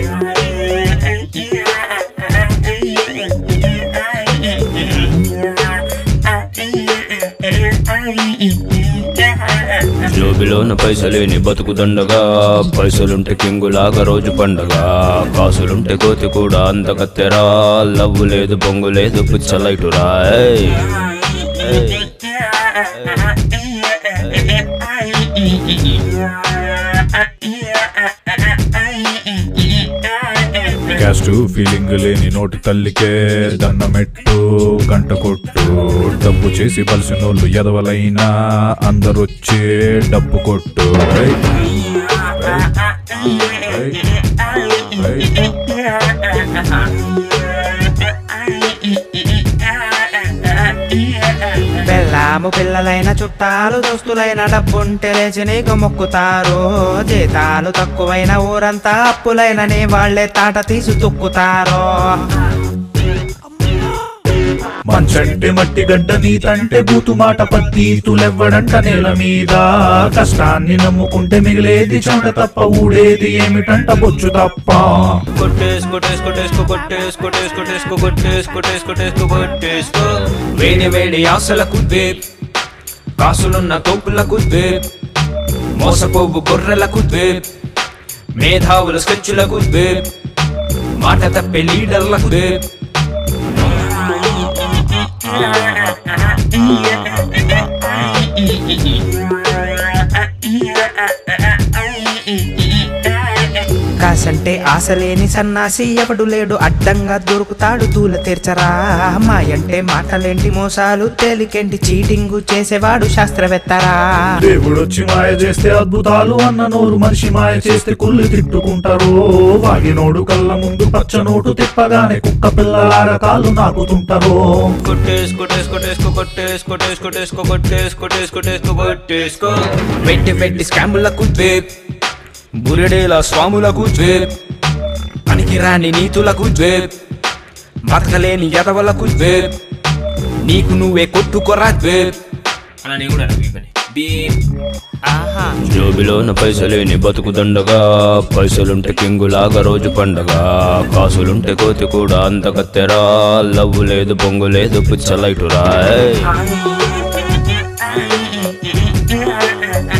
జోబిలోన పైసలేని బతుకు దండగా పైసలుంటే కింగులాగా రోజు పండగ కాసులుంటే కోతి కూడా అంత కత్తెరా లవ్వు లేదు బొంగు లేదు పిచ్చలైటురా ఏయ్. ఏయ్. క్యాస్ట్ ఫీలింగ్ లేని నోటి తల్లికే దండమెట్టు గంట కొట్టు డబ్బు చేసి బలిసినోళ్ళు ఎదవలైనా అందరొచ్చే డబ్బు కొట్టు ఏయ్. ఏయ్. ఏయ్. ఏయ్. పెళ్ళాము పిల్లలైన చుట్టాలు దోస్తులైన డబ్బుంటే లేచి నీకు మొక్కుతారు జీతాలు తక్కువైన ఊరంతా అప్పులైన నీ వాళ్ళే తాట తీసి తొక్కుతారు మంచంటే మట్టి గడ్డ నీతంటే బూతు మాట పత్తీతులెవ్వడంట నేల మీద కష్టాన్ని నమ్ముకుంటే మిగిలేది చెమట తప్ప ఊడేది ఏమిటంట బొచ్చు తప్ప కొట్టేసు కొట్టేసు కొట్టేసుకో కొట్టేసు కొట్టేసు కొట్టేసుకో కొట్టేసు కొట్టేసు కొట్టేసుకో కొట్టేసుకో వేడి వేడి ఆశలకు ద్వేప్ కాసులున్న తోపులకు ద్వేప్ మోసపోవు గొర్రెలకు ద్వేప్ మేధావుల స్కెచ్చులకు ద్వేప్ మాట తప్పే లీడర్లకు ద్వేప్ కాసంటే ఆశలేని సన్నాసి ఎవడు లేడు అడ్డంగా దొరుకుతాడు దూల తీర్చరా మాయంటే మాటలేంటి మోసాలు తేలికేంటి చీటింగు చేసేవాడు శాస్త్రవేత్తరా దేవుడొచ్చి మాయ చేస్తే అద్భుతాలు అన్న నోరు మనిషి మాయ చేస్తే కుళ్ళు తిట్టుకుంటారు వాగినోడు కళ్ళ ముందు పచ్చ నోటు తిప్పగానే కుక్క పిల్లలాగా కాళ్ళు నాకుతుంటారు కొట్టేసు కొట్టేసు కొట్టేసుకో కొట్టేసు కొట్టేసు కొట్టేసుకో కొట్టేసు కొట్టేసు కొట్టేసుకో కొట్టేసుకో వెట్టి వెట్టి స్కాములకు ద్వేప్ బురిడేల స్వాములకు ద్వేప్ పనికిరాని నీతులకు ద్వేప్ బతకలేని ఎదవలకు ద్వేప్ నీకు నువ్వే కొట్టుకోరా ద్వేప్ అని కూడా ఆహా జోబిలోన పైసలేని బతుకు దండగా పైసలుంటే కింగులాగా రోజు పండగ కాసులుంటే కోతి కూడా అంత కత్తెరా లవ్వు లేదు బొంగు లేదు పిచ్చలైటురా ఏయ్.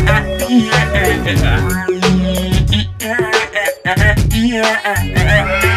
Yeah.